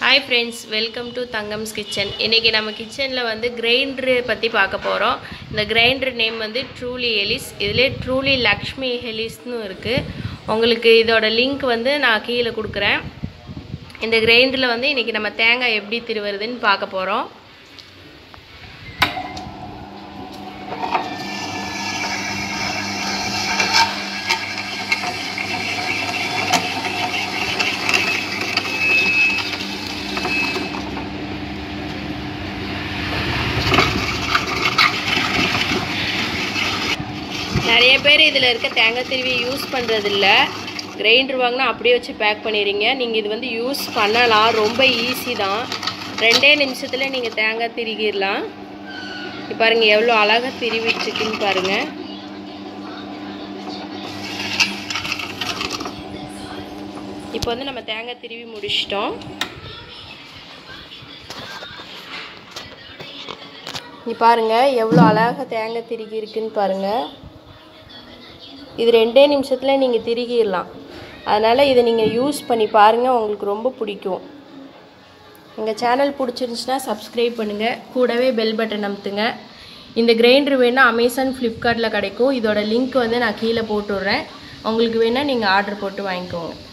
hi friends welcome to Thangam's kitchen இன்றைக்கி நம்ம கிச்சனில் வந்து கிரைண்டரு பற்றி பார்க்க போகிறோம் இந்த கிரைண்டர் நேம் வந்து ட்ரூலி ஹெலிஸ் இதிலே ட்ரூலி லக்ஷ்மி ஹெலிஸ்னு இருக்குது உங்களுக்கு இதோட லிங்க் வந்து நான் கீழே கொடுக்குறேன் இந்த கிரைண்டரில் வந்து இன்றைக்கி நம்ம தேங்காய் எப்படி திருவுறதுன்னு பார்க்க போகிறோம் நிறைய பேர் இதில் இருக்க தேங்காய் திருவி யூஸ் பண்ணுறதில்ல கிரைண்டர் வாங்கினா அப்படியே வச்சு பேக் பண்ணிடுறீங்க நீங்கள் இது வந்து யூஸ் பண்ணலாம் ரொம்ப ஈஸி தான் ரெண்டே நிமிஷத்தில் நீங்கள் தேங்காய் திருகிடலாம் இப்போ பாருங்கள் எவ்வளோ அழகாக திருவிட்டுருக்குன்னு பாருங்கள் இப்போ வந்து நம்ம தேங்காய் திருவி முடிச்சிட்டோம் நீ பாருங்கள் எவ்வளோ அழகாக தேங்காய் திருகி இருக்குன்னு பாருங்கள் இது ரெண்டே நிமிஷத்தில் நீங்கள் திருகிடலாம் அதனால் இதை நீங்கள் யூஸ் பண்ணி பாருங்கள் உங்களுக்கு ரொம்ப பிடிக்கும் எங்கள் சேனல் பிடிச்சிருந்துச்சுன்னா சப்ஸ்கிரைப் பண்ணுங்கள் கூடவே பெல் பட்டன் அமுத்துங்க இந்த கிரைண்டர் வேணால் அமேசான் ஃப்ளிப்கார்ட்டில் கிடைக்கும் இதோட லிங்க் வந்து நான் கீழே போட்டு விட்றேன் உங்களுக்கு வேணால் நீங்கள் ஆர்டர் போட்டு வாங்கிக்கோங்க